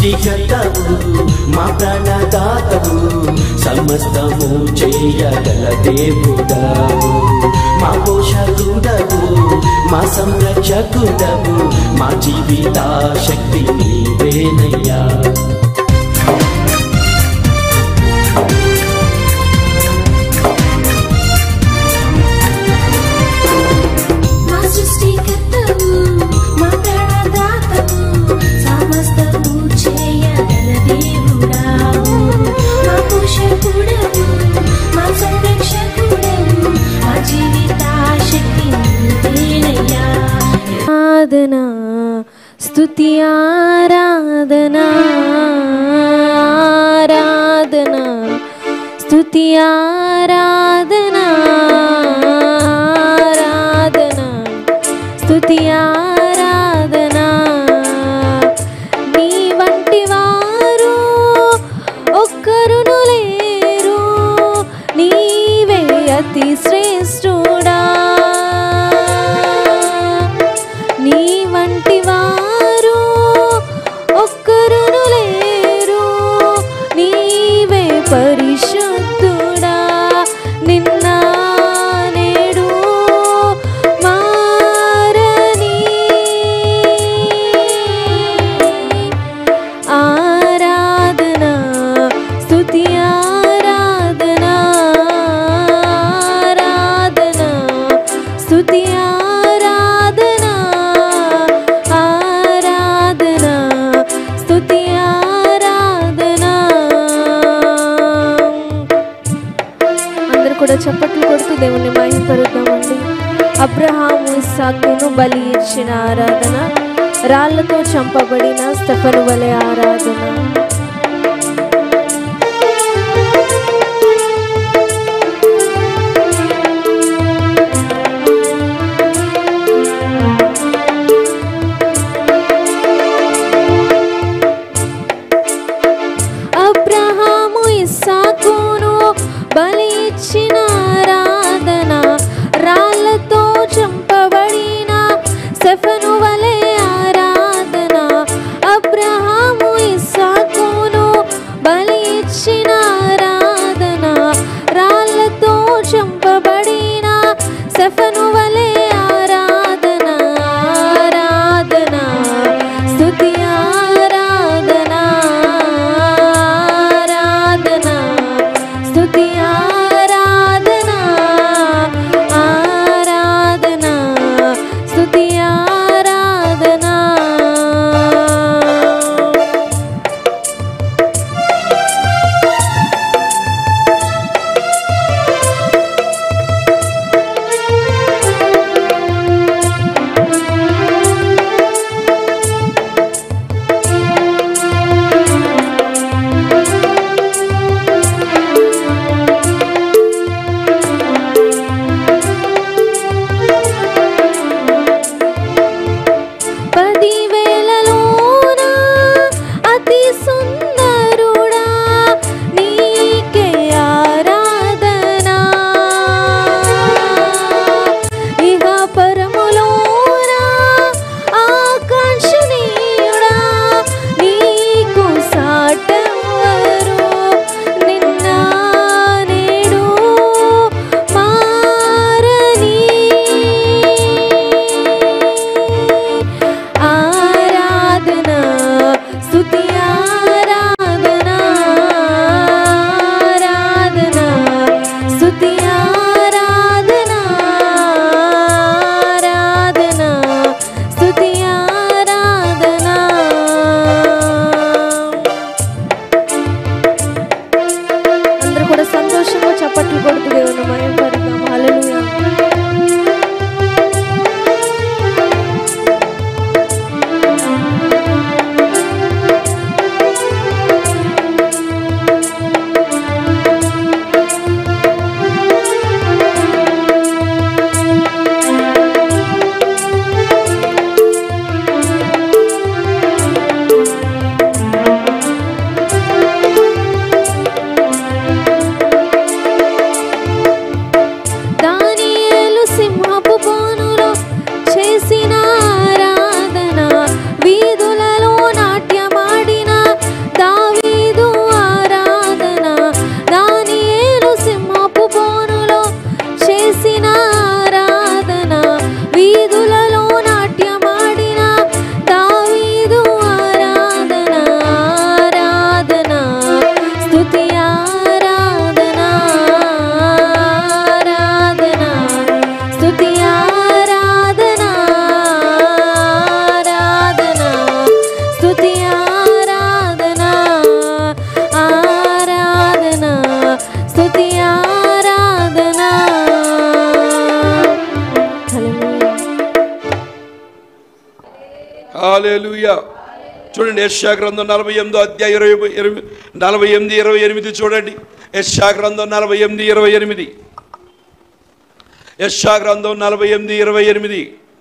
సృష్టికర్తవు మా ప్రాణదాతవు సమస్తము చేయగల దేవుడవు మా పోషకుడవు మా సంరక్షకుడవు మా జీవిత శక్తి నీవేనయ్యా మా సృష్టికర్తవు మా ప్రాణదాతవు సమస్తము చేయగల దేవుడావు మా పోషకుడవు మా సంరక్షకుడవు మా జీవిత శక్తి నీవేనయ్యా ఆరాధన స్తుతి ఆరాధన ఆరాధన స్తుతి ఆరాధన ఆరాధన స్తుతి ఆరాధన నీ వంటి వారు ఒక్కరును లేరు నీవే అతి శ్రేష్ఠుడా నీ వంటి వారు ఒక్కరును లేరు నీవే పరిశుద్ధుడా నిన్న నేడు మారని ఆరాధన స్తుతి ఆరాధన ఆరాధన స్తుతి ఆరాధన ఆరాధన స్తుతి ఆరాధన అందరూ కూడా చప్పట్లు కొడుతూ దేవుణ్ణి మహింపరుద్దామండి అబ్రహాము ఇస్సాకును బలి ఇచ్చిన ఆరాధన రాళ్లతో చంపబడిన స్టెఫను వలె ఆరాధన అబ్రహాము ఇస్సాకును బలి ఇచ్చిన ఆరాధన రాళ్లతో చంపబడిన సెఫను వలె ఆరాధన అబ్రహాము ఇస్సాకు వీధులలో నాట్యమాడిన దావీదు ఆరాధన ఆరాధన స్తుతి ఆరాధన ఆరాధన స్తుతి ఆరాధన ఆరాధన స్తుతి ఆరాధన ఆరాధన స్తుతి ఆరాధన హాలేలుయా చూడండి యెషయా గ్రంథం నలభై ఎనిమిదో అధ్యాయ ఇరవై ఇరవై నలభై ఎనిమిది ఇరవై ఎనిమిది చూడండి యెషయా గ్రంథం నలభై ఎనిమిది ఇరవై ఎనిమిది యెషయా గ్రంథం నలభై ఎనిమిది ఇరవై ఎనిమిది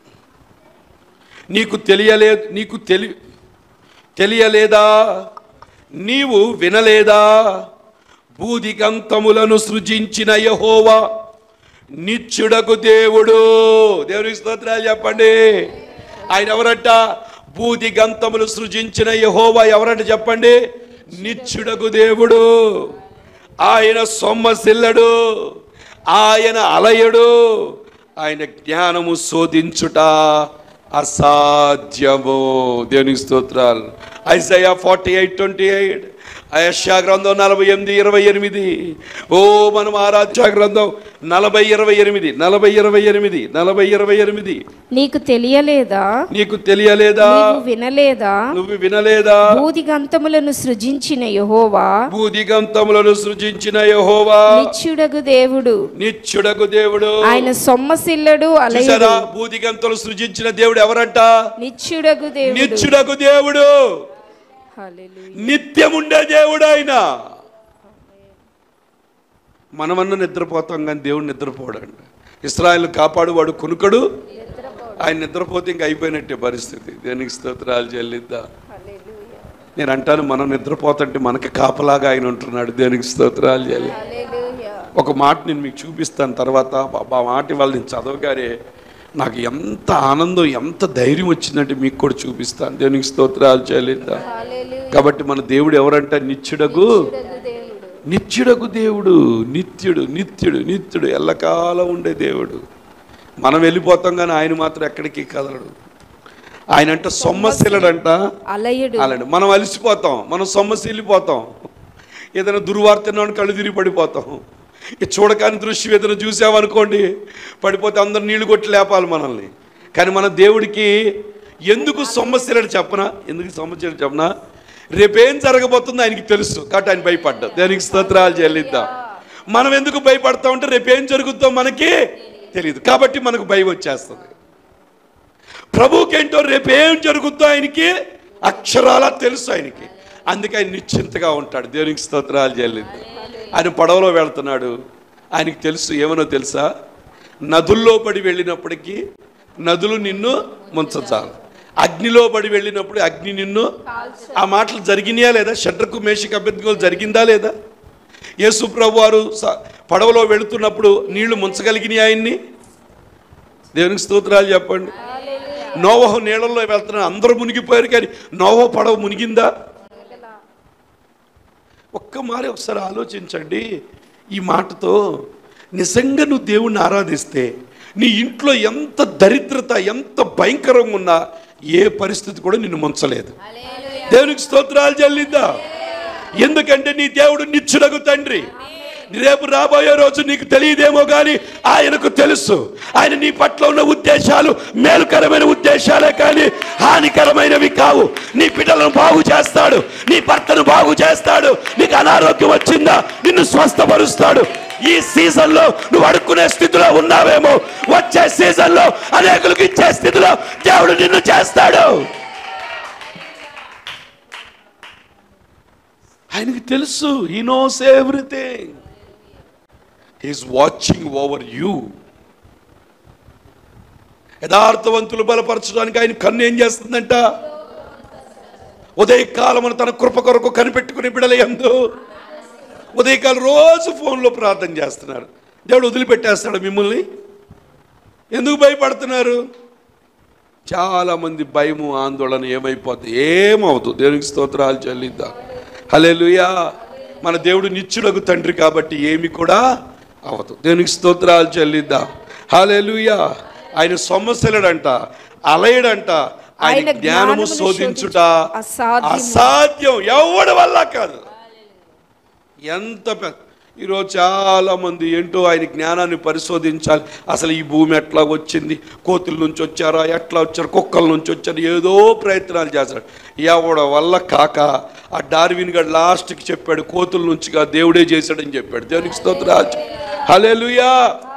నీకు తెలియలేదు నీకు తెలి తెలియలేదా నీవు వినలేదా భూదిగంతములను సృజించిన యహోవా నిత్యుడకు దేవుడు దేవునికి స్తోత్రాలు చెప్పండి ఆయన ఎవరంట భూది గంతములు సృజించిన యహోవా ఎవరంట చెప్పండి నిత్యుడకు దేవుడు ఆయన సొమ్మసిల్లడు ఆయన అలయడు ఆయన జ్ఞానము శోధించుట అసాధ్యము దేవునికి స్తోత్రాలు Isaiah forty eight twenty eight అయష్యా గ్రంథం నలభై ఎనిమిది ఇరవై ఎనిమిది ఓ మనం ఆరాధ్య గ్రంథం నలభై ఇరవై ఎనిమిది నలభై ఇరవై ఎనిమిది నలభై ఇరవై ఎనిమిది నీకు తెలియలేదా నీకు తెలియలేదా నీవు వినలేదా నువ్వు వినలేదా భూదిగంతములను సృజించిన యహోవా భూదిగంతములను సృజించిన యహోవా నిత్యుడగు దేవుడు నిత్యుడకు దేవుడు ఆయన సొమ్మసిల్లడు అలయుడు చూసారా భూదిగంతలు సృజించిన దేవుడు ఎవరంట నిత్యుడగు దేవుడు నిత్యుడకు దేవుడు హల్లెలూయా. నిత్యముండే దేవుడు ఆయన మనమన్న నిద్రపోతాం కానీ దేవుడు నిద్రపోడండి ఇస్రాయల్ కాపాడువాడు కునుకడు ఆయన నిద్రపోతే ఇంక అయిపోయినట్టే పరిస్థితి దేనికి స్తోత్రాలు చెల్లిద్దా నేను అంటాను మనం నిద్రపోతుంటే మనకి కాపలాగా ఆయన ఉంటున్నాడు దేనికి స్తోత్రాలు చెల్లి ఒక మాట నేను మీకు చూపిస్తాను తర్వాత ఆ- ఆ మాట వాళ్ళు నేను చదవగానే నాకు ఎంత ఆనందం ఎంత ధైర్యం వచ్చిందంటే మీకు కూడా చూపిస్తాను దేవునికి స్తోత్రాలు చెల్లిద్దా కాబట్టి మన దేవుడు ఎవరంట నిత్యుడగు నిత్యుడగు దేవుడు నిత్యుడు నిత్యుడు నిత్యుడు ఎల్లకాలం ఉండే దేవుడు మనం వెళ్ళిపోతాం కానీ ఆయన మాత్రం ఎక్కడికి కదలడు ఆయన అంటే సొమ్మశిలడంట అలయుడు అలాంటి మనం అలసిపోతాం మనం సొమ్మసిల్లిపోతాం ఏదైనా దుర్వార్తన్నాను కళ్ళు తిరిగి పడిపోతాం ఇక చూడకాని దృశ్యం ఏదైనా చూసామనుకోండి పడిపోతే అందరు నీళ్లు కొట్టి లేపాలి మనల్ని కానీ మన దేవుడికి ఎందుకు సొమ్మశిలడు చెప్పనా ఎందుకు సొమ్మశిలడు చెప్పనా రేపేం జరగబోతుందో ఆయనకి తెలుసు కాబట్టి ఆయన భయపడ్డా దానికి స్తోత్రాలు చెల్లిద్దాం మనం ఎందుకు భయపడతాం అంటే రేపేం జరుగుతుందో మనకి తెలియదు కాబట్టి మనకు భయం వచ్చేస్తుంది ప్రభుకేంటో రేపు ఏం జరుగుతుందో ఆయనకి అక్షరాల తెలుసు ఆయనకి అందుకే ఆయన నిశ్చింతగా ఉంటాడు దేవునికి స్తోత్రాలు చెల్లింది ఆయన పడవలో వెళ్తున్నాడు ఆయనకి తెలుసు ఏమనో తెలుసా నదుల్లో పడి వెళ్ళినప్పటికీ నదులు నిన్ను ముంచచాలు అగ్నిలో పడి వెళ్ళినప్పుడు అగ్ని నిన్ను ఆ మాటలు జరిగినాయా లేదా షడ్రకు మేషిక అభ్యర్థిగోలు జరిగిందా లేదా యేసు ప్రభు వారు స- పడవలో వెళుతున్నప్పుడు నీళ్లు ముంచగలిగినాయి ఆయన్ని దేవునికి స్తోత్రాలు చెప్పండి నోవహు నీళ్ళల్లో వెళ్తున్నా అందరూ మునిగిపోయారు కానీ నోవహు పడవ మునిగిందా ఒక్క మారి ఒకసారి ఆలోచించండి ఈ మాటతో నిజంగా నువ్వు దేవుణ్ణి ఆరాధిస్తే నీ ఇంట్లో ఎంత దరిద్రత ఎంత భయంకరంగా ఉన్నా ఏ పరిస్థితి కూడా నిన్ను ముంచలేదు దేవునికి స్తోత్రాలు చెల్లిద్దా ఎందుకంటే నీ దేవుడు నిచ్చుడగు తండ్రి రేపు రాబోయే రోజు నీకు తెలియదేమో కానీ ఆయనకు తెలుసు ఆయన నీ పట్ల ఉన్న ఉద్దేశాలు మేలుకరమైన ఉద్దేశాలే కానీ హానికరమైనవి కావు నీ బిడ్డలను బాగు చేస్తాడు నీ భర్తను బాగు చేస్తాడు నీకు అనారోగ్యం వచ్చిందా నిన్ను స్వస్థపరుస్తాడు ఈ సీజన్లో నువ్వు అడుక్కునే స్థితిలో ఉన్నావేమో వచ్చే సీజన్లో అనేకులకు ఇచ్చే స్థితిలో దేవుడు నిన్ను చేస్తాడు ఆయనకి తెలుసు he knows everything he's watching over you యథార్థవంతులు బలపరచడానికి ఆయన కన్ను ఏం చేస్తుందంట ఉదయకాలమున తన కృప కొరకు కనిపెట్టుకుని బిడలయందు ఉదయకాలం రోజు ఫోన్లో ప్రార్థన చేస్తున్నారు దేవుడు వదిలిపెట్టేస్తాడు మిమ్మల్ని ఎందుకు భయపడుతున్నారు చాలా మంది భయము ఆందోళన ఏమైపోతుంది ఏమవుతుంది దేవునికి స్తోత్రాలు చెల్లిద్దాం హల్లెలూయా మన దేవుడు నిత్యుడకు తండ్రి కాబట్టి ఏమి కూడా అవదు దేవునికి స్తోత్రాలు చెల్లిద్దాం హల్లెలూయా ఆయన సొమ్మశలుడంట అలయడంట ఆయన ఆయన జ్ఞానము జ్ఞానమును శోధించుట శోధించుట అసాధ్యము. అసాధ్యం ఎవడి వల్ల కాదు ఎంత పెద్ద ఈరోజు చాలా మంది ఏంటో ఆయన జ్ఞానాన్ని పరిశోధించాలి అసలు ఈ భూమి ఎట్లా వచ్చింది కోతుల నుంచి వచ్చారా ఎట్లా వచ్చారు కుక్కల నుంచి వచ్చారు ఏదో ప్రయత్నాలు చేస్తాడు ఎవడ వల్ల కాక ఆ డార్విన్ గడ్ లాస్ట్కి చెప్పాడు కోతుల నుంచిగా దేవుడే చేశాడని చెప్పాడు దేవునికి స్తోత్రాలు హల్లెలూయా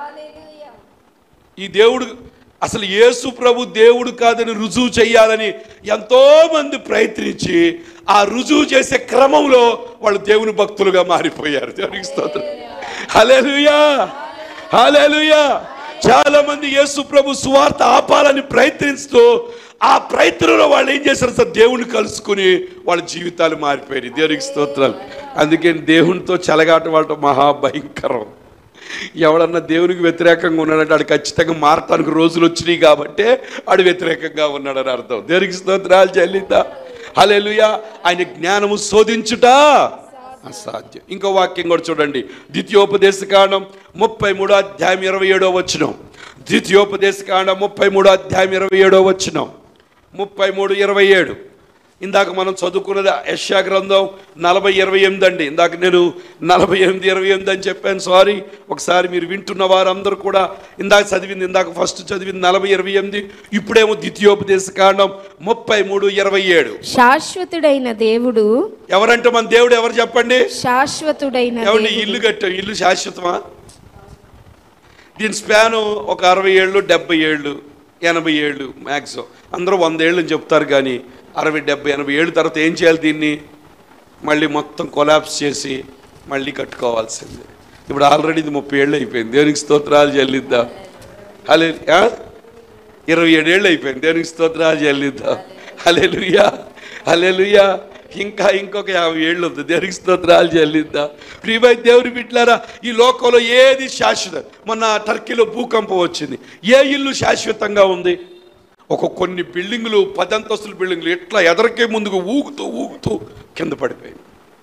ఈ దేవుడు అసలు యేసు ప్రభు దేవుడు కాదని రుజువు చేయాలని ఎంతో మంది ప్రయత్నించి ఆ రుజువు చేసే క్రమంలో వాళ్ళు దేవుని భక్తులుగా మారిపోయారు దేవునికి స్తోత్రం హల్లెలూయా హల్లెలూయా చాలా మంది యేసు ప్రభు సువార్త ఆపాలని ప్రయత్నిస్తూ ఆ ప్రయత్నంలో వాళ్ళు ఏం చేశారు సార్ దేవుని కలుసుకుని వాళ్ళ జీవితాలు మారిపోయాయి దేవునికి స్తోత్రాలు అందుకే దేవునితో చెలగాట వాళ్ళ మహాభయంకరం ఎవడన్నా దేవునికి వ్యతిరేకంగా ఉన్నాడంటే ఆడు ఖచ్చితంగా మారటానికి రోజులు వచ్చినాయి కాబట్టి ఆడు వ్యతిరేకంగా ఉన్నాడని అర్థం దేవునికి స్తోత్రాలు చెల్లిద్దా హల్లెలూయా ఆయన జ్ఞానము శోధించుట అసాధ్యం ఇంకో వాక్యం కూడా చూడండి ద్వితీయోపదేశ కాండం ముప్పై మూడో అధ్యాయం ఇరవై ఏడో వచ్చినం ద్వితీయోపదేశ కాండం ముప్పై మూడో అధ్యాయం ఇరవై ఏడో వచ్చినం ముప్పై మూడు ఇరవై ఏడు ఇందాక మనం చదువుకున్నది యశా గ్రంథం నలభై ఇరవై ఎనిమిది అండి ఇందాక నేను నలభై ఎనిమిది ఇరవై ఎనిమిది అని చెప్పాను సారీ ఒకసారి మీరు వింటున్న వారందరూ కూడా ఇందాక చదివింది ఇందాక ఫస్ట్ చదివింది నలభై ఇరవై ఎనిమిది ఇప్పుడేమో ద్వితీయోపదేశ కాండం ముప్పై మూడు ఇరవై ఏడు శాశ్వతుడైన దేవుడు ఎవరంటే మన దేవుడు ఎవరు చెప్పండి శాశ్వతుడైన ఏమండి దేవుడు. ఇల్లు కట్టాం ఇల్లు శాశ్వతమా దీని స్పాను ఒక అరవై ఏళ్ళు డెబ్బై ఏళ్ళు ఎనభై ఏళ్ళు మ్యాక్సిమం అందరూ వంద ఏళ్ళు అని చెప్తారు కానీ అరవై డెబ్బై ఎనభై ఏళ్ళు తర్వాత ఏం చేయాలి దీన్ని మళ్ళీ మొత్తం కొలాప్స్ చేసి మళ్ళీ కట్టుకోవాల్సిందే ఇప్పుడు ఆల్రెడీ ఇది ముప్పై ఏళ్ళు అయిపోయింది దేవునికి స్తోత్రాలు చెల్లిద్దాం హలే ఆ? ఇరవై ఏడేళ్ళు అయిపోయింది దేవునికి స్తోత్రాలు చెల్లిద్దాం హలెలుయా హలెలుయా ఇంకా ఇంకొక యాభై ఏళ్ళు ఉంది దేవునికి స్తోత్రాలు చెల్లిద్దాం ప్రియమై దేవుని బిడ్డలారా ఈ లోకంలో ఏది శాశ్వతం మొన్న టర్కీలో భూకంపం వచ్చింది ఏ ఇల్లు శాశ్వతంగా ఉంది ఒక కొన్ని బిల్డింగులు పదంతస్తుల బిల్డింగులు ఎట్లా ఎదరికే ముందుకు ఊగుతూ ఊగుతూ కింద పడిపోయింది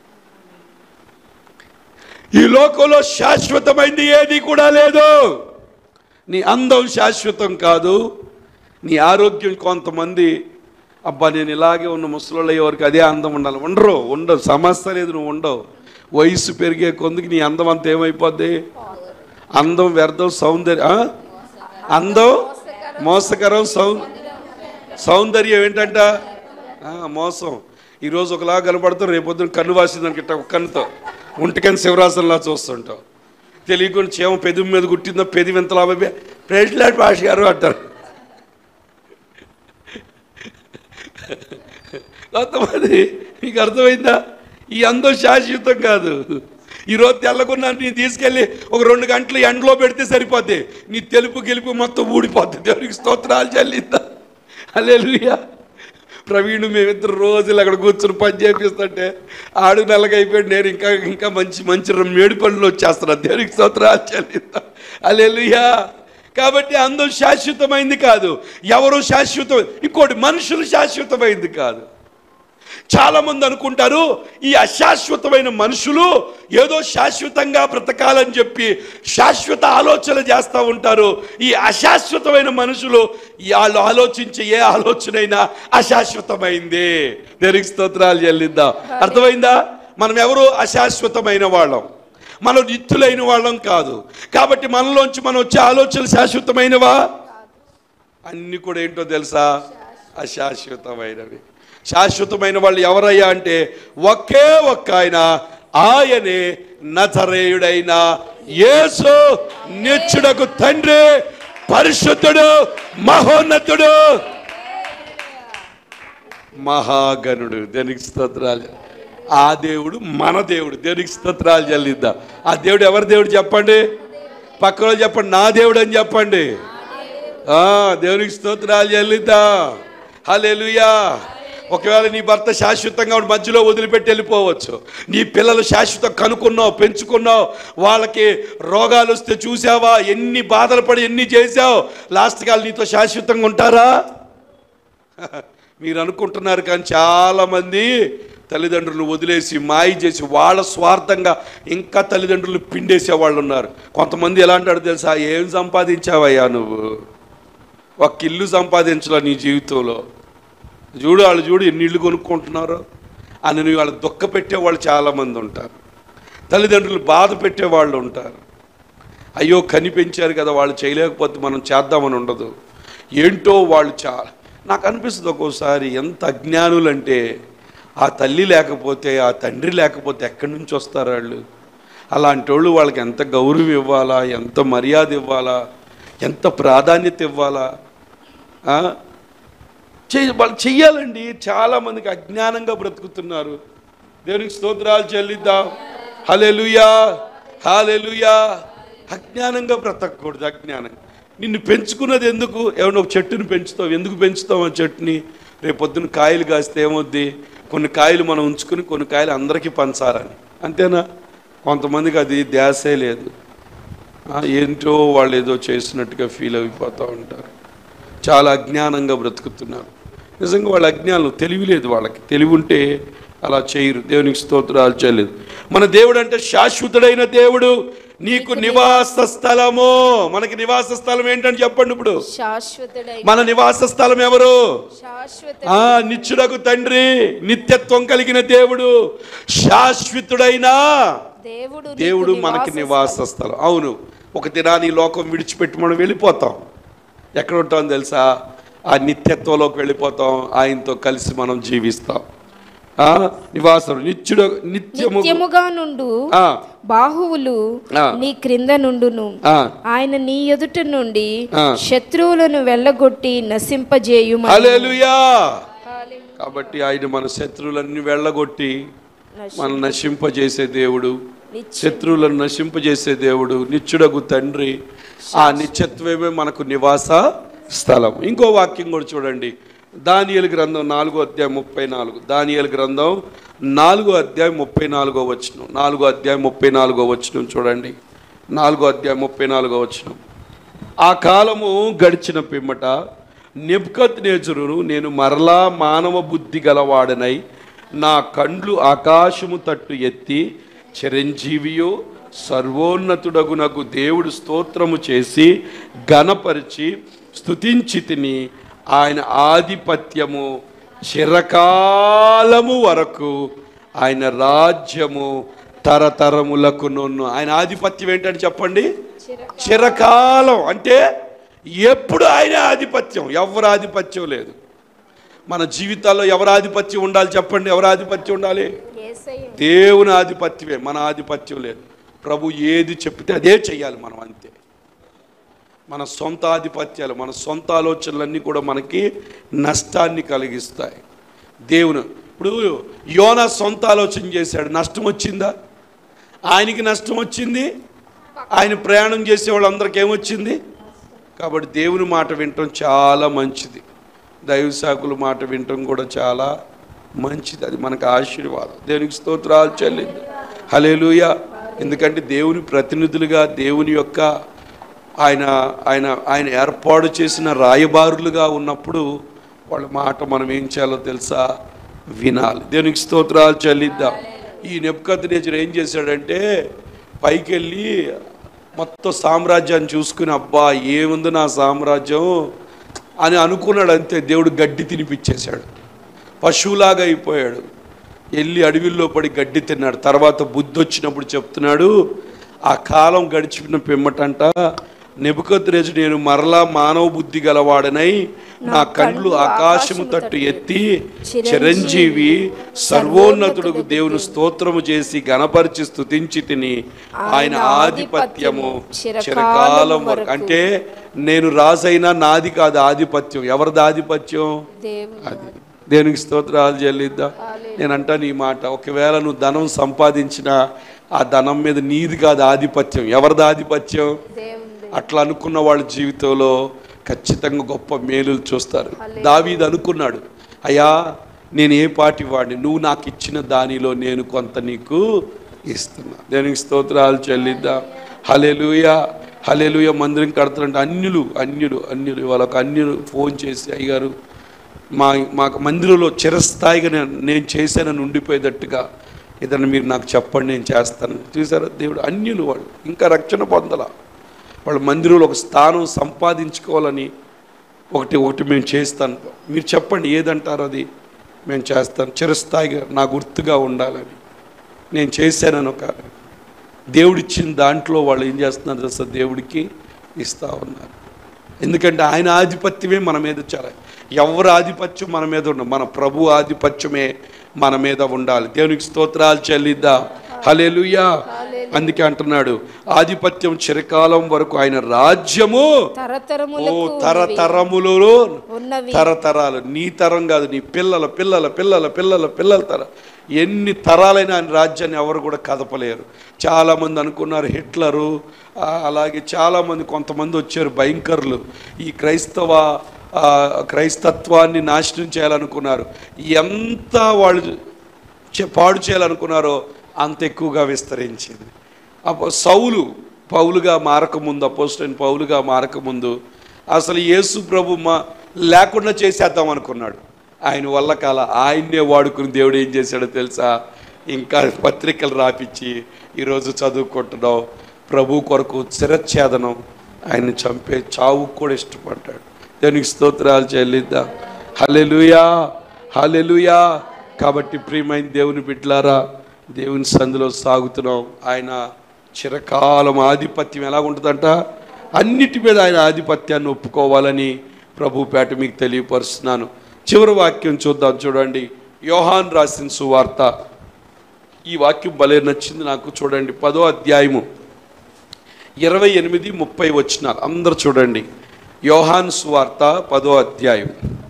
ఈ లోకంలో శాశ్వతమైంది ఏది కూడా లేదు నీ అందం శాశ్వతం కాదు నీ ఆరోగ్యం కొంతమంది అబ్బా నేను ఇలాగే ఉన్న ముసలోళ్ళు ఎవరికి అదే అందం ఉండాలి ఉండరు ఉండవు సమస్య లేదు నువ్వు ఉండవు వయసు పెరిగే కొందుకు నీ అందం అంత ఏమైపోద్ది అందం వ్యర్థం సౌందర్యం ఆ? అందం మోసకరం సౌ సౌందర్యం ఏంటంట ఆ, మోసం ఈరోజు ఒకలా కనపడుతూ రేపొద్దున కన్ను వాసిందని గిట్ట ఒక కన్నుతో ఒంటికని శివరాసంలా చూస్తుంటావు తెలియకుండా చేమ పెదవి మీద కుట్టిందో పెదవి ఎంత లాభ ప్రెసిడెంట్ భాష గారు అంటారు కొంతమంది మీకు అర్థమైందా ఈ అందం శాశ్వతం కాదు ఈరోజు తెల్లకున్నా నీ తీసుకెళ్ళి ఒక రెండు గంటలు ఎండలో పెడితే సరిపోద్ది నీ తెలుపు గెలుపు మొత్తం ఊడిపోద్ది దేవునికి స్తోత్రాలు చెల్లిద్దా అల్లెలుయా ప్రవీణ్ మేమిద్దరు రోజులు అక్కడ కూర్చుని పని చేపిస్తుంటే ఆడు నల్లగైపోయాడు నేను ఇంకా ఇంకా మంచి మంచి మేడి పనులు వచ్చేస్తున్నాను దేవునికి స్తోత్రాలు చెల్లిద్దా అల్లెలుయా కాబట్టి అందం శాశ్వతమైంది కాదు ఎవరు శాశ్వతం ఇంకోటి మనుషులు శాశ్వతమైంది కాదు చాలా మంది అనుకుంటారు ఈ అశాశ్వతమైన మనుషులు ఏదో శాశ్వతంగా బ్రతకాలని చెప్పి శాశ్వత ఆలోచన చేస్తూ ఉంటారు ఈ అశాశ్వతమైన మనుషులు ఈ వాళ్ళు ఆలోచించే ఏ ఆలోచనైనా అశాశ్వతమైంది దేనికి స్తోత్రాలు చెల్లిద్దాం అర్థమైందా మనం ఎవరు అశాశ్వతమైన వాళ్ళం మనం నిత్యులైన వాళ్ళం కాదు కాబట్టి మనలోంచి మనం వచ్చే ఆలోచనలు శాశ్వతమైనవా అన్ని కూడా ఏంటో తెలుసా అశాశ్వతమైనవి శాశ్వతమైన వాళ్ళు ఎవరయ్యా అంటే ఒకే ఒక్క ఆయన ఆయనే నజరేయుడైన యేసు నిత్యుడకు తండ్రి పరిశుద్ధుడు మహోన్నతుడు మహాగణుడు దేనికి స్తోత్రాలు ఆ దేవుడు మన దేవుడు దేనికి స్తోత్రాలు చెల్లిద్దాం ఆ దేవుడు ఎవరి దేవుడు చెప్పండి పక్కన వాళ్ళు చెప్పండి నా దేవుడు అని చెప్పండి ఆ, దేవునికి స్తోత్రాలు చెల్లిద్దా హల్లెలూయా ఒకవేళ నీ భర్త శాశ్వతంగా ఉండి మధ్యలో వదిలిపెట్టి వెళ్ళిపోవచ్చు నీ పిల్లలు శాశ్వతం కనుక్కున్నావు పెంచుకున్నావు వాళ్ళకి రోగాలు వస్తే చూసావా ఎన్ని బాధలు పడి ఎన్ని చేసావు లాస్ట్ కాలు నీతో శాశ్వతంగా ఉంటారా మీరు అనుకుంటున్నారు కానీ చాలామంది తల్లిదండ్రులు వదిలేసి మాయ చేసి వాళ్ళ స్వార్థంగా ఇంకా తల్లిదండ్రులు పిండేసే వాళ్ళు ఉన్నారు కొంతమంది ఎలా అంటాడు తెలుసా ఏం సంపాదించావయ్యా నువ్వు ఒక ఇల్లు సంపాదించాల నీ జీవితంలో చూడు వాళ్ళు చూడు ఎన్ని ఇళ్ళు కొనుక్కుంటున్నారు అని నువ్వు వాళ్ళు దుఃఖ పెట్టేవాళ్ళు చాలామంది ఉంటారు తల్లిదండ్రులు బాధ పెట్టేవాళ్ళు ఉంటారు అయ్యో కని పెంచారు కదా వాళ్ళు చేయలేకపోతే మనం చేద్దామని ఉండదు ఏంటో వాళ్ళు చాలా నాకు అనిపిస్తుంది ఒక్కోసారి ఎంత అజ్ఞానులంటే ఆ తల్లి లేకపోతే ఆ తండ్రి లేకపోతే ఎక్కడి నుంచి వస్తారు వాళ్ళు అలాంటి వాళ్ళు వాళ్ళకి ఎంత గౌరవం ఇవ్వాలా ఎంత మర్యాద ఇవ్వాలా ఎంత ప్రాధాన్యత ఇవ్వాలా ఆ? చెయ్య వాళ్ళు చెయ్యాలండి చాలామందికి అజ్ఞానంగా బ్రతుకుతున్నారు దేవునికి స్తోత్రాలు చెల్లిద్దాం హలెలుయా హాలెలుయా అజ్ఞానంగా బ్రతకూడదు అజ్ఞానం నిన్ను పెంచుకున్నది ఎందుకు ఏమన్నా ఒక చెట్టుని పెంచుతావు ఎందుకు పెంచుతావు ఆ చెట్టుని రేపు పొద్దున్న కాయలు కాస్తే ఏమొద్ది కొన్ని కాయలు మనం ఉంచుకుని కొన్ని కాయలు అందరికీ పంచాలని అంతేనా కొంతమందికి అది ధ్యాసే లేదు ఆ, ఏంటో వాళ్ళు ఏదో చేసినట్టుగా ఫీల్ అయిపోతూ ఉంటారు చాలా అజ్ఞానంగా బ్రతుకుతున్నారు నిజంగా వాళ్ళ అజ్ఞానం తెలివి లేదు వాళ్ళకి తెలివి ఉంటే అలా చేయరు దేవునికి స్తోత్రాలు చేయలేదు మన దేవుడు అంటే శాశ్వతుడైన దేవుడు నీకు నివాస స్థలము మనకి నివాస స్థలం ఏంటని చెప్పండి ఇప్పుడు శాశ్వతుడై మన నివాస స్థలం ఎవరు శాశ్వత ఆ నిత్యుడకు తండ్రి నిత్యత్వం కలిగిన దేవుడు శాశ్వతుడైన దేవుడు నీకు దేవుడు మనకి నివాస నివాస స్థలం అవును ఒక దినాన్ని ఈ లోకం విడిచిపెట్టి మనం వెళ్ళిపోతాం ఎక్కడ ఉంటాం తెలుసా ఆ నిత్యత్వంలోకి వెళ్ళిపోతాం ఆయనతో కలిసి మనం జీవిస్తాం ఆ నివాసం నిత్యుడు నిత్యము నిత్యముగా నుండు ఆ, బాహువులు ఆ. నీ క్రింద నుండును ఆ. ఆయన నీ ఎదుట నుండి ఆ. శత్రువులను వెళ్ళగొట్టి నశింపజేయుమ హల్లెలూయా కాబట్టి ఆయన మన శత్రువులన్నీ వెళ్ళగొట్టి మనం నశింపజేసే దేవుడు శత్రువులను నశింపజేసే దేవుడు నిత్యుడగు తండ్రి ఆ నిత్యత్వమే మనకు నివాస స్థలం ఇంకో వాక్యం కూడా చూడండి దానియలు గ్రంథం నాలుగో అధ్యాయం ముప్పై నాలుగు దానియలు గ్రంథం నాలుగో అధ్యాయం ముప్పై నాలుగో వచనం నాలుగో అధ్యాయం ముప్పై నాలుగో వచనం చూడండి నాలుగో అధ్యాయం ముప్పై నాలుగో వచనం ఆ కాలము గడిచిన పిమ్మట నెబ్కత్ నేజరును నేను మరలా మానవ బుద్ధి గలవాడనై నా కండ్లు ఆకాశము తట్టు ఎత్తి చిరంజీవియో సర్వోన్నతుడగునకు దేవుడు స్తోత్రము చేసి ఘనపరిచి స్తుతించి తిని ఆయన ఆధిపత్యము చిరకాలము వరకు ఆయన రాజ్యము తరతరములకు నొన్ను ఆయన ఆధిపత్యం ఏంటని చెప్పండి చిరకాలం అంటే ఎప్పుడు ఆయన ఆధిపత్యం ఎవరి ఆధిపత్యం లేదు మన జీవితాల్లో ఎవరి ఆధిపత్యం ఉండాలి చెప్పండి ఎవరి ఆధిపత్యం ఉండాలి యేసయ్య దేవుని ఆధిపత్యమే మన ఆధిపత్యం లేదు ప్రభు ఏది చెప్తే అదే చెయ్యాలి మనం అంతే మన సొంత ఆధిపత్యాలు మన సొంత ఆలోచనలన్నీ కూడా మనకి నష్టాన్ని కలిగిస్తాయి దేవుని ఇప్పుడు యోనా సొంత ఆలోచన చేశాడు నష్టం వచ్చిందా ఆయనకి నష్టం వచ్చింది ఆయన ప్రయాణం చేసే వాళ్ళందరికీ ఏమొచ్చింది కాబట్టి దేవుని మాట వినటం చాలా మంచిది దైవ సాకుల మాట వినటం కూడా చాలా మంచిది అది మనకు ఆశీర్వాదం దేవునికి స్తోత్రాలు చెల్లింది హలేలుయ ఎందుకంటే దేవుని ప్రతినిధులుగా దేవుని యొక్క ఆయన ఆయన ఆయన ఏర్పాటు చేసిన రాయబారులుగా ఉన్నప్పుడు వాళ్ళ మాట మనం ఏం చేయాలో తెలుసా వినాలి దేవునికి స్తోత్రాలు చెల్లిద్దాం ఈ నెప్కత్ నేచర్ ఏం చేశాడంటే పైకి వెళ్ళి మొత్తం సామ్రాజ్యాన్ని చూసుకుని అబ్బా ఏముంది నా సామ్రాజ్యం అని అనుకున్నాడు అంతే దేవుడు గడ్డి తినిపించేశాడు పశువులాగా అయిపోయాడు వెళ్ళి అడవిల్లో పడి గడ్డి తిన్నాడు తర్వాత బుద్ధి వచ్చినప్పుడు చెప్తున్నాడు ఆ కాలం గడిచిన పిమ్మటంట నెబుకద్రేజు నేను మరలా మానవ బుద్ధి గలవాడనై నా కండ్లు ఆకాశము తట్టు ఎత్తి చిరంజీవి సర్వోన్నతుడుకు దేవుని స్తోత్రము చేసి గణపరిచి స్తుతించి తిని ఆయన ఆధిపత్యము చిరకాలం వరకు అంటే నేను రాజైనా నాది కాదు ఆధిపత్యం ఎవరిది ఆధిపత్యం దేవుని అది దేవునికి స్తోత్రాలు చెల్లిద్దాం నేను అంటాను ఈ మాట ఒకవేళ నువ్వు ధనం సంపాదించినా ఆ ధనం మీద నీది కాదు ఆధిపత్యం ఎవరిది ఆధిపత్యం దేవుని అట్లా అనుకున్న వాళ్ళ జీవితంలో ఖచ్చితంగా గొప్ప మేలులు చూస్తారు దావీదు అనుకున్నాడు అయ్యా నేను ఏ పాటి వాడిని నువ్వు నాకు ఇచ్చిన దానిలో నేను కొంత నీకు ఇస్తున్నా దేనికి స్తోత్రాలు చెల్లిద్దాం హలెలుయ హలెలుయ మందిరం కడతారంటే అన్యులు అన్యులు అన్యులు వాళ్ళకు అన్యులు ఫోన్ చేసి అయ్యారు మా మా మందిరంలో చిరస్థాయిగా నేను నేను చేశానని ఉండిపోయేటట్టుగా ఏదన్నా మీరు నాకు చెప్పండి నేను చేస్తాను చూసారా దేవుడు అన్యులు వాళ్ళు ఇంకా రక్షణ పొందల వాళ్ళ మందిరంలో ఒక స్థానం సంపాదించుకోవాలని ఒకటి ఒకటి మేము చేస్తాను మీరు చెప్పండి ఏదంటారు అది మేము చేస్తాను చిరస్థాయిగా నా గుర్తుగా ఉండాలని నేను చేశానని ఒక దేవుడిచ్చిన దాంట్లో వాళ్ళు ఏం చేస్తున్నారు తెలుసా దేవుడికి ఇస్తా ఉన్నారు ఎందుకంటే ఆయన ఆధిపత్యమే మన మీద చాలా ఎవరి ఆధిపత్యం మన మీద ఉండదు మన ప్రభు ఆధిపత్యమే మన మీద ఉండాలి దేవునికి స్తోత్రాలు చెల్లిద్దా హలేలుయా అందుకే అంటున్నాడు ఆధిపత్యం చిరకాలం వరకు ఆయన రాజ్యము ఓ తరతరములకు తరతరములలో ఉన్నవి తరతరాలు నీ తరం కాదు నీ పిల్లల పిల్లల పిల్లల పిల్లల పిల్లల తర ఎన్ని తరాలైన ఆయన రాజ్యాన్ని ఎవరు కూడా కదపలేరు చాలామంది అనుకున్నారు హిట్లరు ఆ, అలాగే చాలామంది కొంతమంది వచ్చారు భయంకరులు ఈ క్రైస్తవ ఆ, క్రైస్తత్వాన్ని నాశనం చేయాలనుకున్నారు ఎంత వాళ్ళు చే- పాడు చేయాలనుకున్నారో అంత ఎక్కువగా విస్తరించింది అప్పుడు సౌలు పౌలుగా మారకముందు అపోస్టైన్ పౌలుగా మారకముందు అసలు యేసు ప్రభు మా లేకుండా చేసేద్దాం అనుకున్నాడు ఆయన వల్ల కాల ఆయన్నే వాడుకుని దేవుడు ఏం చేశాడో తెలుసా ఇంకా పత్రికలు రాపిచ్చి ఈరోజు చదువుకుంటున్నాం ప్రభు కొరకు శిరచ్ఛేదనం ఆయన్ని చంపే చావు కూడా ఇష్టపడ్డాడు దేవునికి స్తోత్రాలు చెల్లిద్దాం హల్లెలూయా హల్లెలూయా కాబట్టి ప్రియమైన దేవుని బిడ్డలారా దేవుని సందులో సాగుతున్నాం ఆయన చిరకాలం ఆధిపత్యం ఎలా ఉంటుందంట అన్నిటి మీద ఆయన ఆధిపత్యాన్ని ఒప్పుకోవాలని ప్రభు పేట మీకు తెలియపరుస్తున్నాను చివరి వాక్యం చూద్దాం చూడండి యోహాన్ రాసిన సువార్త ఈ వాక్యం భలే నచ్చింది నాకు చూడండి పదో అధ్యాయము ఇరవై ఎనిమిది ముప్పై వచ్చినారు అందరు చూడండి యోహాన్ సువార్త పదో అధ్యాయం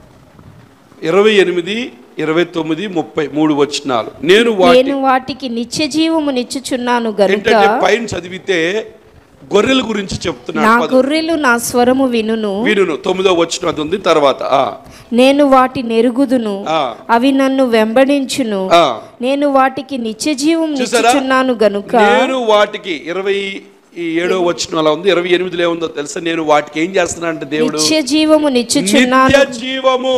ఇరవై ఎనిమిది ఇరవై తొమ్మిది ముప్పై మూడు వచ్చినాలు నేను వాటి నేను వాటికి నిత్య జీవము నిచ్చుచున్నాను గనుక ఏంటంటే పైన చదివితే గొర్రెల గురించి నా చెప్తున్నాడు పదో- గొర్రెలు నా స్వరము వినును వినును తొమ్మిదో వచ్చిన అది ఉంది తర్వాత ఆ, నేను వాటి నెరుగుదును ఆ. అవి నన్ను వెంబడించును ఆ. నేను వాటికి నిత్య జీవం చూసారా నిచ్చుచున్నాను గనుక నేను వాటికి ఇరవై ఈ ఏడో వచ్చిన అలా ఉంది ఇరవై ఎనిమిదిలో ఏముందో తెలుసా నేను వాటికి ఏం చేస్తున్నా అంటే దేవుడు నిత్య జీవము నిచ్చుచున్నాను నిత్య జీవము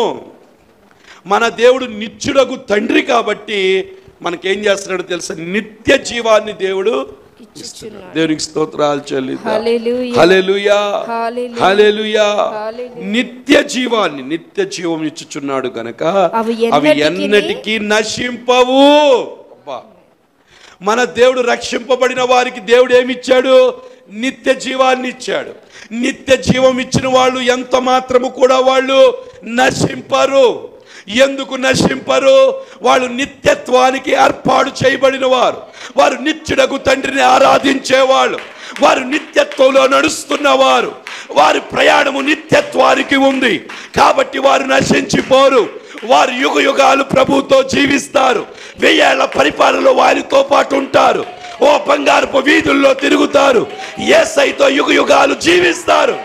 మన దేవుడు నిత్యుడగు తండ్రి కాబట్టి మనకేం చేస్తున్నాడు తెలుసా నిత్య జీవాన్ని దేవుడు ఇచ్చుచున్నాడు. దేవునికి స్తోత్రాలు చెల్లిద్దాం హల్లెలూయా. హల్లెలూయా హల్లెలూయా. హల్లెలూయా హల్లెలూయా. నిత్య జీవాన్ని నిత్య జీవం ఇచ్చుచున్నాడు గనక అవి అవి ఎన్నటికిని- ఎన్నటికీ నశింపవు అబ్బా మన దేవుడు రక్షింపబడిన వారికి దేవుడు ఏమిచ్చాడు నిత్య జీవాన్ని ఇచ్చాడు నిత్య జీవం ఇచ్చిన వాళ్ళు ఎంత మాత్రము కూడా వాళ్ళు నశింపరు ఎందుకు నశింపరు వాళ్ళు నిత్యత్వానికి ఏర్పాటు చేయబడిన వారు వారు నిత్యుడకు తండ్రిని ఆరాధించేవాళ్ళు వారు నిత్యత్వంలో నడుస్తున్నవారు వారి ప్రయాణము నిత్యత్వానికి ఉంది కాబట్టి వారు నశించిపోరు వారు యుగ యుగాలు ప్రభుతో జీవిస్తారు వెయ్యేళ్ల పరిపాలనలో వారితో పాటు ఉంటారు ఓ బంగారపు వీధుల్లో తిరుగుతారు ఏసైతో యుగ యుగాలు జీవిస్తారు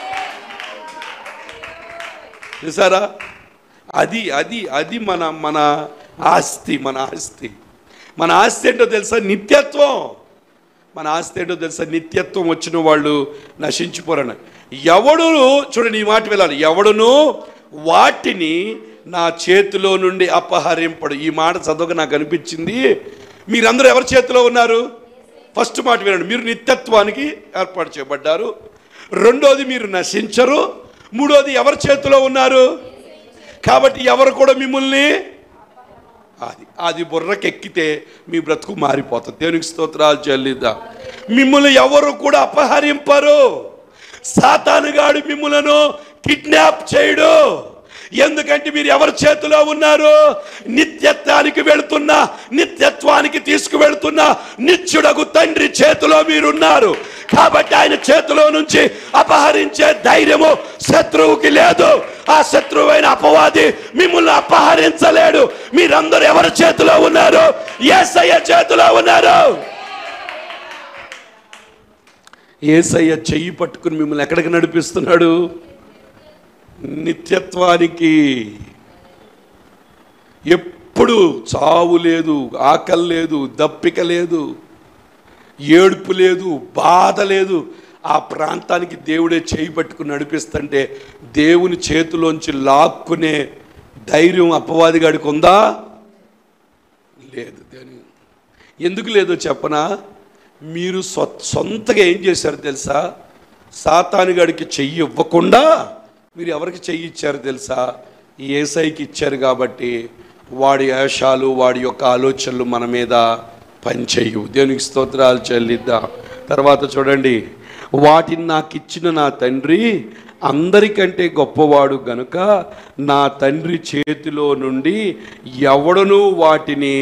చూసారా అది అది అది మన మన ఆస్తి మన ఆస్తి మన ఆస్తి ఏంటో తెలుసా నిత్యత్వం మన ఆస్తి ఏంటో తెలుసా నిత్యత్వం వచ్చిన వాళ్ళు నశించిపోరని ఎవడును చూడండి ఈ మాట వెళ్ళాలి ఎవడును వాటిని నా చేతిలో నుండి అపహరింపడు ఈ మాట చదవక నాకు అనిపించింది మీరందరూ ఎవరి చేతిలో ఉన్నారు ఫస్ట్ మాట వినండి మీరు నిత్యత్వానికి ఏర్పాటు చేయబడ్డారు రెండోది మీరు నశించరు మూడోది ఎవరి చేతిలో ఉన్నారు కాబట్టి ఎవరు కూడా మిమ్మల్ని అది అది బుర్రకెక్కితే మీ బ్రతుకు మారిపోతుంది దేవునికి స్తోత్రాలు చెల్లిద్దాం మిమ్మల్ని ఎవరు కూడా అపహరింపరు సాతానుగాడు మిమ్మలను కిడ్నాప్ చేయడు ఎందుకంటే మీరు ఎవరి చేతిలో ఉన్నారు నిత్యత్వానికి వెళుతున్న నిత్యత్వానికి తీసుకువెళ్తున్న నిత్యుడగు తండ్రి చేతిలో మీరున్నారు కాబట్టి ఆయన చేతిలో నుంచి అపహరించే ధైర్యము శత్రువుకి లేదు ఆ శత్రువైన అపవాది మిమ్మల్ని అపహరించలేడు మీరందరూ ఎవరి చేతిలో ఉన్నారు ఏసయ్య చేతిలో ఉన్నారు ఏసయ్య చెయ్యి పట్టుకుని మిమ్మల్ని ఎక్కడికి నడిపిస్తున్నాడు నిత్యత్వానికి ఎప్పుడు చావు లేదు ఆకలి లేదు దప్పిక లేదు ఏడుపు లేదు బాధ లేదు ఆ ప్రాంతానికి దేవుడే చేయి పట్టుకుని నడిపిస్తుంటే దేవుని చేతిలోంచి లాక్కునే ధైర్యం అపవాదిగాడికి ఉందా లేదు దేని ఎందుకు లేదో చెప్పనా మీరు స్వ సొంతగా ఏం చేశారు తెలుసా సాతానుగాడికి చెయ్యి ఇవ్వకుండా మీరు ఎవరికి చెయ్యి ఇచ్చారు తెలుసా ఈ ఏసైకి ఇచ్చారు కాబట్టి వాడి వేషాలు వాడి యొక్క ఆలోచనలు మన మీద పనిచేయు దేవునికి స్తోత్రాలు చెల్లిద్దాం తర్వాత చూడండి వాటిని నాకు ఇచ్చిన నా తండ్రి అందరికంటే గొప్పవాడు గనుక నా తండ్రి చేతిలో నుండి ఎవడనూ వాటిని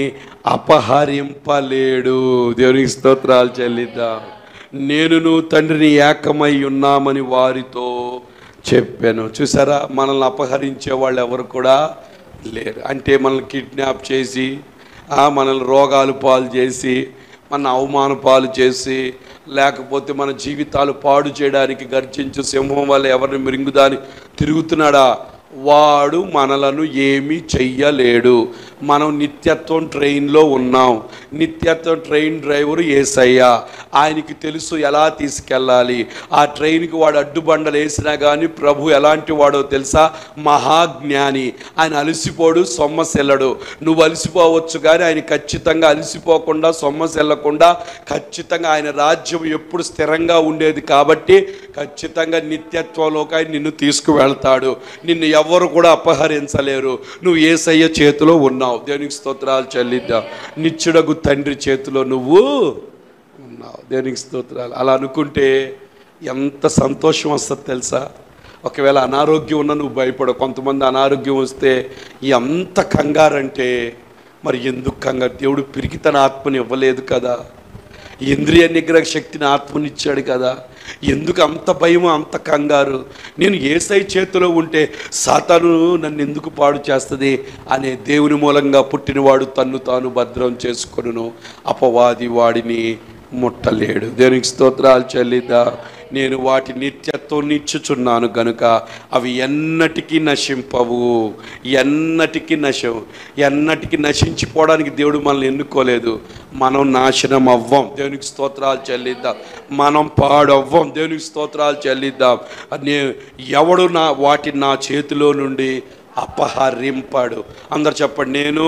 అపహరింపలేడు దేవునికి స్తోత్రాలు చెల్లిద్దాం నేనును తండ్రిని ఏకమై ఉన్నామని వారితో చెప్పాను చూసారా మనల్ని అపహరించే వాళ్ళు ఎవరు కూడా లేరు అంటే మనల్ని కిడ్నాప్ చేసి ఆ, మనల్ని రోగాలు పాలు చేసి మన అవమాన పాలు చేసి లేకపోతే మన జీవితాలు పాడు చేయడానికి గర్జించు సింహం వల్ల ఎవరిని మిరింగుదాని తిరుగుతున్నాడా వాడు మనలను ఏమీ చెయ్యలేడు మనం నిత్యత్వం ట్రైన్లో ఉన్నాం నిత్యత్వం ట్రైన్ డ్రైవర్ ఏసయ్య ఆయనకి తెలుసు ఎలా తీసుకెళ్ళాలి ఆ ట్రైన్కి వాడు అడ్డుబండలు వేసినా కానీ ప్రభు ఎలాంటి వాడో తెలుసా మహాజ్ఞాని ఆయన అలసిపోడు సొమ్మసెల్లడు నువ్వు అలసిపోవచ్చు కానీ ఆయన ఖచ్చితంగా అలసిపోకుండా సొమ్మసెల్లకుండా ఖచ్చితంగా ఆయన రాజ్యం ఎప్పుడు స్థిరంగా ఉండేది కాబట్టి ఖచ్చితంగా నిత్యత్వంలోకి ఆయన నిన్ను తీసుకువెళ్తాడు నిన్ను ఎవరు కూడా అపహరించలేరు నువ్వు ఏసయ్య చేతిలో ఉన్నావు దేవునికి స్తోత్రాలు చెల్లిద్దాం నిత్యుడగు తండ్రి చేతిలో నువ్వు ఉన్నావు దేవునికి స్తోత్రాలు అలా అనుకుంటే ఎంత సంతోషం వస్తుంది తెలుసా ఒకవేళ అనారోగ్యం ఉన్నా నువ్వు భయపడవు కొంతమంది అనారోగ్యం వస్తే ఎంత కంగారంటే మరి ఎందుకు కంగారు దేవుడు పిరికి తన ఆత్మని ఇవ్వలేదు కదా ఇంద్రియ నిగ్రహ శక్తిని ఆత్మనిచ్చాడు కదా ఎందుకు అంత భయం అంత కంగారు నేను ఏసై చేతిలో ఉంటే సాతాను నన్ను ఎందుకు పాడు చేస్తుంది అనే దేవుని మూలంగా పుట్టినవాడు తన్ను తాను భద్రం చేసుకొనును అపవాది వాడిని ముట్టలేడు దేవునికి స్తోత్రాలు చెల్లిద్దా నేను వాటి నిత్యత్వం నిచ్చుచున్నాను గనుక అవి ఎన్నటికీ నశింపవు ఎన్నటికీ నశం ఎన్నటికీ నశించిపోవడానికి దేవుడు మనల్ని ఎన్నుకోలేదు మనం నాశనం అవ్వం దేవునికి స్తోత్రాలు చెల్లిద్దాం మనం పాడవ్వం దేవునికి స్తోత్రాలు చెల్లిద్దాం నే ఎవడు నా వాటిని నా చేతిలో నుండి అపహరింపాడు అందరు చెప్పండి నేను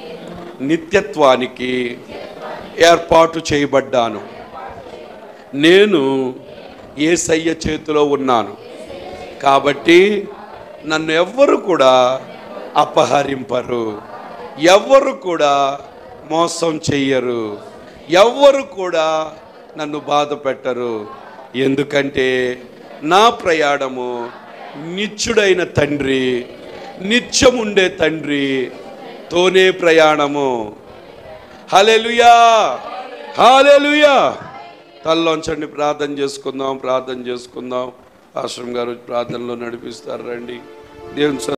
నిత్యత్వానికి ఏర్పాటు చేయబడ్డాను నేను ఏసయ్య చేతిలో ఉన్నాను కాబట్టి నన్ను ఎవ్వరు కూడా అపహరింపరు ఎవ్వరు కూడా మోసం చెయ్యరు ఎవ్వరు కూడా నన్ను బాధ పెట్టరు ఎందుకంటే నా ప్రయాణము నిత్యుడైన తండ్రి నిత్యముండే తండ్రి తోనే ప్రయాణము హలెలుయా హాలెలుయా తల్లోంచండి ప్రార్థన చేసుకుందాం ప్రార్థన చేసుకుందాం ఆశ్రమ్ గారు ప్రార్థనలో నడిపిస్తారు రండి దేవుని